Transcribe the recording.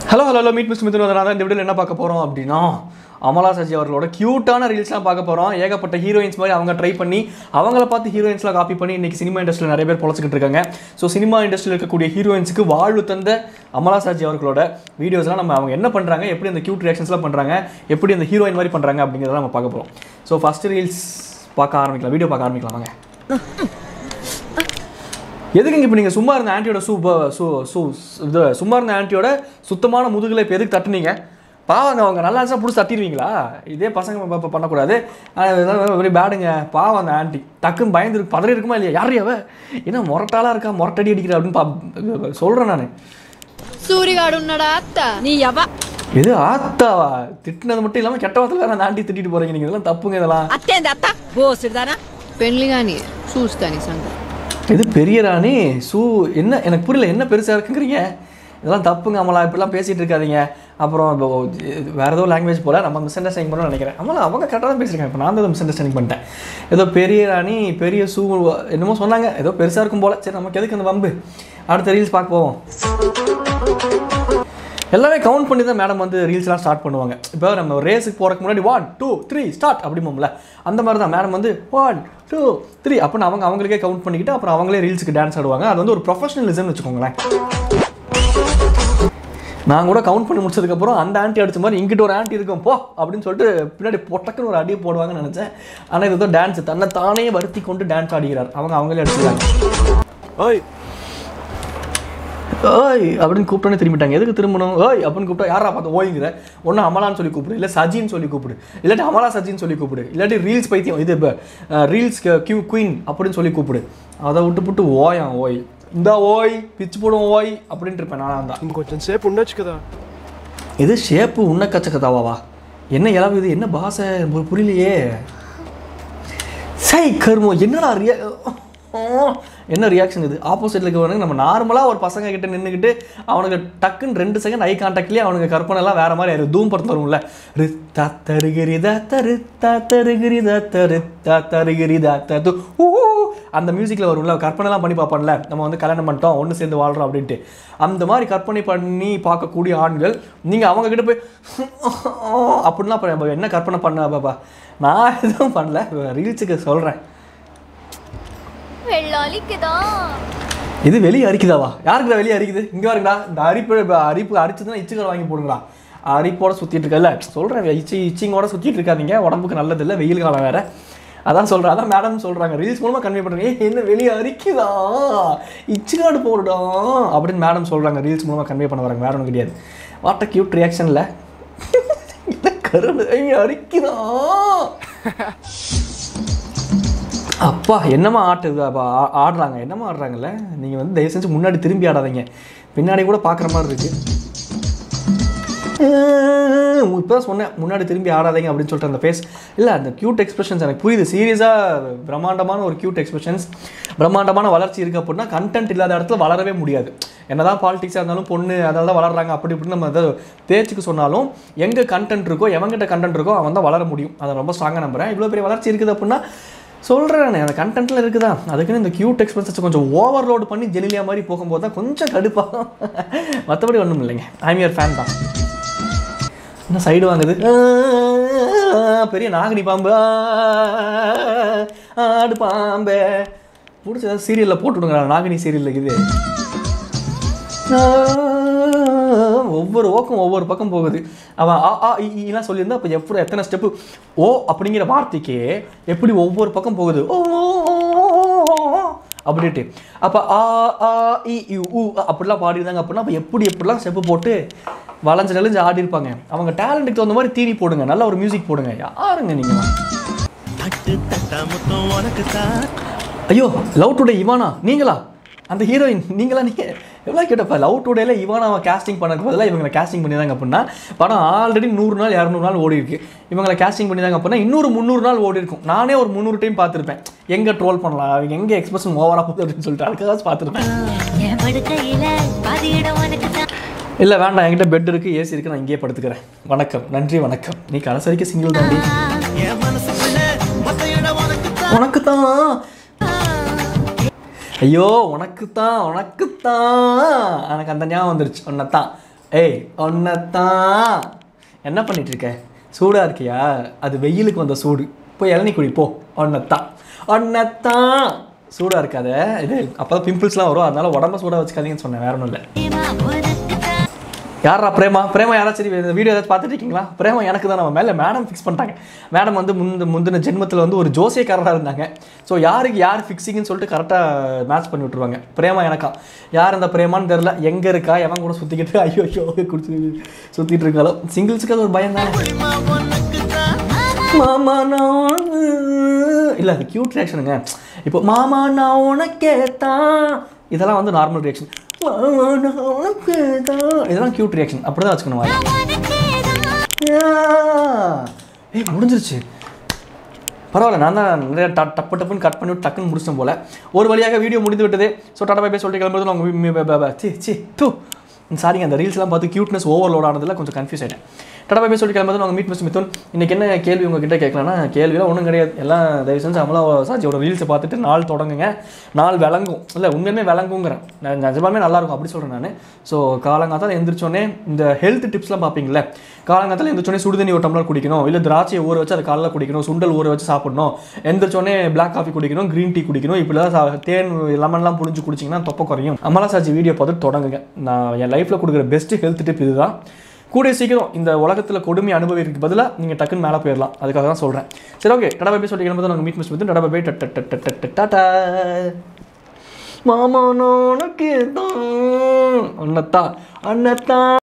Hello hello hello meet miss Mithru தான் இந்த வீடியோவில் என்ன பார்க்க போகிறோம் அப்படின்னா அமலா சஜி அவர்களோட க்யூட்டான ரீல்ஸ்லாம் பார்க்க போகிறோம் ஏகப்பட்ட ஹீரோயின்ஸ் மாதிரி அவங்க ட்ரை பண்ணி அவங்கள பார்த்து ஹீரோயின்ஸ்லாம் காப்பி பண்ணி இன்னைக்கு சினிமா இண்டஸ்ட்ரியில் நிறைய பேர் பொழைச்சிக்கிட்டு இருக்காங்க ஸோ சினிமா இண்டஸ்ட்ரியில் இருக்கக்கூடிய ஹீரோயின்ஸுக்கு வாழ்வு தந்த அமலா சாஜி அவர்களோட வீடியோஸ்லாம் நம்ம அவங்க என்ன பண்ணுறாங்க எப்படி அந்த க்யூட் ரியாக்ஷன்ஸ்லாம் பண்ணுறாங்க எப்படி அந்த ஹீரோயின் மாதிரி பண்ணுறாங்க அப்படிங்கிறத நம்ம பார்க்க போகிறோம் ஸோ ஃபஸ்ட்டு ரீல்ஸ் பார்க்க ஆரம்பிக்கலாம் வீடியோ பார்க்க ஆரம்பிக்கலாம் வாங்க எதுக்குங்க இப்போ நீங்கள் சும்மா இருந்த ஆன்ட்டியோட சூ ப- சூ சூ இது சும்மா இருந்த ஆன்ட்டியோட சுத்தமான முதுகில் இப்போ எதுக்கு தட்டுனீங்க பாவங்க அவங்க நல்லா இருந்துச்சா பிடிச்சி தட்டிடுவீங்களா இதே பசங்க ப- ப- பண்ணக்கூடாது ஆனா, இதெல்லாம் வெரி பேடுங்க பாவம் அந்த ஆன்ட்டி டக்குன்னு பயந்து இருக்கு பதறி இருக்குமா இல்லையா யார் அவ என்ன முரட்டாளாக இருக்கா முரட்டடி அடிக்கிறா அப்படின்னு பா சொல்கிறேன் நான் సూరిగాడు ఉన్నాడా అత్త నీ యవ இது ஆத்தாவா திட்டினது மட்டும் இல்லாமல் கெட்ட வார்த்தையில் வேற அந்த ஆண்டி திட்டிட்டு போகிறீங்க நீங்கள் இதெல்லாம் தப்புங்க இதெல்லாம் అత్తేంది అత్త బోసుడుదానా పెళ్లి గాని చూస్తాని సంగతి இது பெரிய ராணி சூ என்ன எனக்கு புரியல என்ன பெருசாக இருக்குங்கிறீங்க இதெல்லாம் தப்புங்க அமலா இப்படிலாம் பேசிகிட்டு இருக்காதீங்க அப்புறம் இப்போ இது வேற ஏதோ லாங்குவேஜ் போல் நம்ம மிஸ் அண்டர்ஸ்டாண்டிங் பண்ணணும்னு நினைக்கிறேன் அமலா அவங்க கரெக்டாக தான் பேசியிருக்காங்க இப்போ நான் தான் மிஸ் அண்டர்ஸ்டாண்டிங் பண்ணிட்டேன் ஏதோ பெரிய ராணி பெரிய சூ என்னமோ சொன்னாங்க ஏதோ பெருசாக இருக்கும் போல் சரி நமக்கு எதுக்கு அந்த வம்பு அடுத்த ரீல்ஸ் பார்க்க போவோம் எல்லாமே கவுண்ட் பண்ணி தான் மேடம் வந்து ரீல்ஸ்லாம் ஸ்டார்ட் பண்ணுவாங்க இப்போ நம்ம ரேஸுக்கு போகிறதுக்கு முன்னாடி ஒன் டூ த்ரீ ஸ்டார்ட் அப்படிம்போம்ல அந்த மாதிரி தான் மேடம் வந்து ஒன் டூ த்ரீ அப்படின்னு அவங்க அவங்களுக்கே கவுண்ட் பண்ணிக்கிட்டு அப்புறம் அவங்களே ரீல்ஸுக்கு டான்ஸ் ஆடுவாங்க அது வந்து ஒரு ப்ரொஃபஷனலிசம்னு வச்சுக்கோங்களேன் நான் கூட கவுண்ட் பண்ணி முடிச்சதுக்கப்புறம் அந்த ஆண்டி அடிச்ச மாதிரி இங்கிட்ட ஒரு ஆண்டி இருக்கும் போ அப்படின்னு சொல்லிட்டு பின்னாடி பொட்டக்குன்னு ஒரு அடியை போடுவாங்கன்னு நினச்சேன் ஆனால் இது தான் டான்ஸ் தன்னை தானே வருத்தி கொண்டு டான்ஸ் ஆடுகிறார் அவங்க அவங்களே அடிச்சுக்கிறாங்க ஓய் ஓய் அப்படின்னு கூப்பிட்டோன்னே திரும்பிட்டாங்க எதுக்கு திரும்பணும் ஓய் அப்படின்னு கூப்பிட்டா யாரா பார்த்து ஓய்ங்கிற ஒன்று அமலான்னு சொல்லி கூப்பிடு இல்லை சஜின்னு சொல்லி கூப்பிடு இல்லாட்டி அமலா சஜின்னு சொல்லி கூப்பிடு இல்லாட்டி ரீல்ஸ் பைத்தியம் இது இப்போ ரீல்ஸ் கியூ குயின் அப்படின்னு சொல்லி கூப்பிடு அதை விட்டு புட்டு ஓயாம் ஓய் இந்த ஓய் பிச்சு போடும் ஓய் அப்படின்ட்டு இருப்பேன் நான் தான் ఇంకొంచెం సేపు ఉండొచ్చు కదా இது ஷேப்பு உன்ன கச்சக்கதாவா என்ன இளவு இது என்ன பாசை எனக்கு புரியலையே சை கருமோ என்னடா ரியா என்ன ரியாக்ஷன் இது ஆப்போசிட்டில் இருக்கவனுக்கு நம்ம நார்மலாக ஒரு பசங்க கிட்ட நின்றுக்கிட்டு அவனுக்கு டக்குன்னு ரெண்டு செகண்ட் ஐ கான்டாக்ட்லேயே அவனுக்கு கற்பனை எல்லாம் வேற மாதிரி ஆயிரும் தூம் படத்தில் வரும்ல ரித்தா தருகிரிதா தருத்தா தருகிரிதா தருத்தா தருகிரிதா தரு ஊ அந்த மியூசிக்கில் வரும்ல கற்பனைலாம் பண்ணி பார்ப்போம்ல நம்ம வந்து கல்யாணம் பண்ணிட்டோம் ஒன்று சேர்ந்து வாழ்கிறோம் அப்படின்ட்டு அந்த மாதிரி கற்பனை பண்ணி பார்க்கக்கூடிய ஆண்கள் நீங்கள் அவங்க கிட்ட போய் அப்படின்னா அப்புறம் என்ன கற்பனை பண்ண பாப்பா நான் எதுவும் பண்ணல ரீல்ஸுக்கு சொல்கிறேன் వెళ్ళాలిక్కదా இது வெளியே அரிக்குதாவா யாருக்குடா வெளியே அரிக்குது இங்கே பாருங்கடா இந்த அரிப்பு இப்ப அரிப்பு அரிச்சதுன்னா இச்சுக்கடை வாங்கி போடுங்கடா அரிப்போட சுற்றிட்டு இருக்கல சொல்கிறேன் இச்சி இச்சிங்கோட சுற்றிட்டு இருக்காதீங்க உடம்புக்கு நல்லதில்லை வெயில் காலம் வேற அதான் சொல்கிறேன் அதான் மேடம் சொல்கிறாங்க ரீல்ஸ் மூலமாக கன்வே பண்ணுறேன் ஏய் என்ன வெளியே அரிக்குதா இச்சிகாடு போடுடா அப்படின்னு மேடம் சொல்கிறாங்க ரீல்ஸ் மூலமாக கன்வே பண்ண வராங்க வேற ஒன்றும் கிடையாது வாட் அ கியூட் ரியாக்ஷனில் கருணை அரிக்குதா அப்பா என்னம்மா ஆட்டுது அப்பா ஆ- ஆடுறாங்க என்னம்மா ஆடுறாங்கல்ல நீங்கள் வந்து தயவு செஞ்சு முன்னாடி திரும்பி ஆடாதீங்க பின்னாடி கூட பார்க்குற மாதிரி இருக்கு இப்போ தான் சொன்னேன் முன்னாடி திரும்பி ஆடாதீங்க அப்படின்னு சொல்லிட்டு அந்த ஃபேஸ் இல்லை அந்த க்யூட் எக்ஸ்பிரஷன்ஸ் எனக்கு புரியுது சீரியஸாக பிரம்மாண்டமான ஒரு க்யூட் எக்ஸ்பிரஷன்ஸ் பிரம்மாண்டமான வளர்ச்சி இருக்குது அப்படின்னா கண்டென்ட் இல்லாத இடத்துல வளரவே முடியாது என்னதான் பாலிடிக்ஸாக இருந்தாலும் பொண்ணு அதனால தான் வளர்றாங்க அப்படி இப்படின்னு நம்ம ஏதாவது பேச்சுக்கு சொன்னாலும் எங்கே கண்டென்ட் இருக்கோ எவங்கிட்ட கண்டென்ட் இருக்கோ அவன் தான் வளர முடியும் அதை ரொம்ப ஸ்ட்ராங்காக நம்புறேன் இவ்வளோ பெரிய வளர்ச்சி இருக்குது அப்படின்னா சொல்கிறேன் அந்த கண்டென்ட்டில் இருக்குதா அதுக்குன்னு இந்த க்யூட் எக்ஸ்பிரன்ஸஸ் கொஞ்சம் ஓவர்லோடு பண்ணி ஜெனிலியா மாதிரி போகும்போது தான் கொஞ்சம் கடுப்பாகும் மற்றபடி ஒன்றும் இல்லைங்க ஐம் யர் ஃபேன் தான் இன்னும் சைடு வாங்குது ஆ, பெரிய நாகனி பாம்பு ஆ, ஆடு பாம்பே பிடிச்ச ஏதாவது சீரியலில் போட்டு விடுங்க நாகினி சீரியலில் இது ஆ, ஒவ்வொரு ஓக்கும் ஒவ்வொரு பக்கம் போகுது அவன் ஆ ஆ இ, ஈலாம் சொல்லியிருந்தா அப்போ எப்படி எத்தனை ஸ்டெப்பு ஓ அப்படிங்கிற வார்த்தைக்கு எப்படி ஒவ்வொரு பக்கம் போகுது ஓ அப்படின்ட்டு அப்போ ஆ ஆ இ யு உ அப்படிலாம் பாடிருந்தாங்க அப்படின்னா அப்போ எப்படி எப்படிலாம் ஸ்டெப்பு போட்டு வளைஞ்சு நெளிஞ்சு ஆடி இருப்பாங்க அவங்க டேலண்ட்டுக்கு தகுந்த மாதிரி தீனி போடுங்க நல்ல ஒரு மியூசிக் போடுங்க யாருங்க நீங்கள் ஐயோ லவ் டுடே இவானா நீங்களா அந்த ஹீரோயின் நீங்களா நீங்கள் எவ்வளோ கேட்டப்ப லவ் டுடேல இவானாவை casting பண்ணதுக்கு பதிலாக இவங்களை casting பண்ணிதாங்க அப்படின்னா படம் ஆல்ரெடி நூறு நாள் இரநூறு நாள் ஓடி இருக்கு இவங்களை casting பண்ணிதாங்க அப்படின்னா இன்னொரு முந்நூறு நாள் ஓடி இருக்கும் நானே ஒரு முந்நூறு டைம் பார்த்துருப்பேன் எங்கே ட்ரோல் பண்ணலாம் அவங்க எங்கே எக்ஸ்பிரஷன் ஓவராக போகுது அப்படின்னு சொல்லிட்டு அதுக்காக பார்த்துருப்பேன் என் படுக்கையில பாதி இடம் உனக்கு தான் இல்லை வேண்டாம் என்கிட்ட பெட் இருக்குது ஏசி இருக்குது நான் இங்கேயே படுத்துக்கிறேன் வணக்கம் நன்றி வணக்கம் நீ கடைசி வரைக்கும் சிங்கிள் தாண்டி உனக்கு தான் ஐயோ உனக்கு தான் உனக்கு தான் எனக்கு அந்த ஞாபகம் வந்துருச்சு உன்னை தான் ஏய் ஒன்னத்தான் என்ன பண்ணிட்டு இருக்க சூடா இருக்கியா அது வெயிலுக்கு வந்த சூடு போய் இளநீ குடி போ ஒன்னத்தான் ஒன்னத்தான் சூடா இருக்காத இது அப்பதான் பிம்பிள்ஸ்லாம் வரும் அதனால உடம்ப சூடா வச்சுக்காதீங்கன்னு சொன்னேன் வேற ஒன்றும் இல்லை உனக்கு தான் யாரா பிரேமா பிரேமா யாராச்சும் இந்த வீடியோ ஏதாச்சும் பார்த்துட்டு இருக்கீங்களா பிரேமா எனக்கு தான் நம்ம மேலே மேடம் ஃபிக்ஸ் பண்ணிட்டாங்க மேடம் வந்து முந்த முந்தின ஜென்மத்தில் வந்து ஒரு ஜோசியக்காரராக இருந்தாங்க ஸோ யாருக்கு யார் ஃபிக்ஸிங்னு சொல்லிட்டு கரெக்டாக மேட்ச் பண்ணி விட்ருவாங்க பிரேமா எனக்கா யார் இந்த பிரேமான்னு தெரில எங்கே இருக்கா எவன் கூட சுற்றிக்கிட்டு ஐயோ ஐயோ குடிச்சு சுற்றிட்டு இருக்காளோ சிங்கிள்ஸுக்கு அது ஒரு பயம் தானே மாமா நான் இல்லை அது க்யூட் ரியாக்ஷனுங்க இப்போ மாமா நான் உனக்கே தான் இதெல்லாம் வந்து நார்மல் ரியாக்ஷன் மாமா நான் உனக்கே தான் இதெல்லாம் க்யூட் ரியாக்ஷன் அப்படி தான் வச்சுக்கணும் வாயை. ஏய் முடிஞ்சிருச்சு பரவாயில்ல நான் தான் நிறைய ட டப்பு டப்புன்னு கட் பண்ணி விட்டு டக்குன்னு முடிச்சிட்டேன் போல ஒரு வழியாக வீடியோ முடிந்து விட்டது ஸோ டாடா பை பை சொல்லிட்டு கிளம்புறது அவங்க சி சி டூ சாரிங்க அந்த ரீல்ஸ்லாம் பார்த்து க்யூட்னஸ் ஓவர்லோட் ஆனதில் கொஞ்சம் கன்ஃபியூஸ் ஆகிட்டேன் டாடா பை பை சொல்லிட்டு கிளம்புறது அவங்க மீட் மிஸ் மித்துன் இன்னைக்கு என்ன கேள்வி உங்ககிட்ட கேட்கலாம்னா கேள்வியெல்லாம் ஒன்றும் கிடையாது எல்லாம் தயவு செஞ்சு அமலா சாட்சியோட ரீல்ஸை பார்த்துட்டு நாள் தொடங்குங்க நாள் விளங்கும் இல்லை உண்மையுமே விளங்குங்கிறேன் நான் நிஜமாமே நல்லா இருக்கும் அப்படி சொல்கிறேன் நான் ஸோ காலங்காத்தால் எந்திரிச்சோடனே இந்த ஹெல்த் டிப்ஸ்லாம் பார்ப்பீங்களே காலங்காத்தால் எந்திரிச்சோடனே சுடுதண்ணி ஒரு டம்ளர் குடிக்கணும் இல்லை திராட்சையை ஊற வச்சு அதை காலைல குடிக்கணும் சுண்டல் ஊற வச்சு சாப்பிடணும் எந்திரிச்சோடனே பிளாக் காஃபி குடிக்கணும் க்ரீன் டீ குடிக்கணும் இப்படிலாம் சா- தேன் லெமன்லாம் புழிஞ்சு குடிச்சிங்கன்னா தொப்பை குறையும் அமலா சாட்சி வீடியோ பார்த்து தொடங்குங்க நான் என் லைஃப்பில் கொடுக்குற பெஸ்ட் ஹெல்த் டிப் இதுதான் கூடிய சீக்கிரம் இந்த உலகத்தில் கொடுமை அனுபவிக்கிறதுக்கு பதிலாக நீங்கள் டக்குன்னு மேலே போயிடலாம் அதுக்காக தான் சொல்கிறேன் சரி ஓகே டடா பை சொல்லி கிளம்புறது நாங்கள் மீட் மிஸ் வந்து டடா பை டாட்டா மாமா நான் உனக்கு தான் அண்ணத்தான் அண்ணத்தான்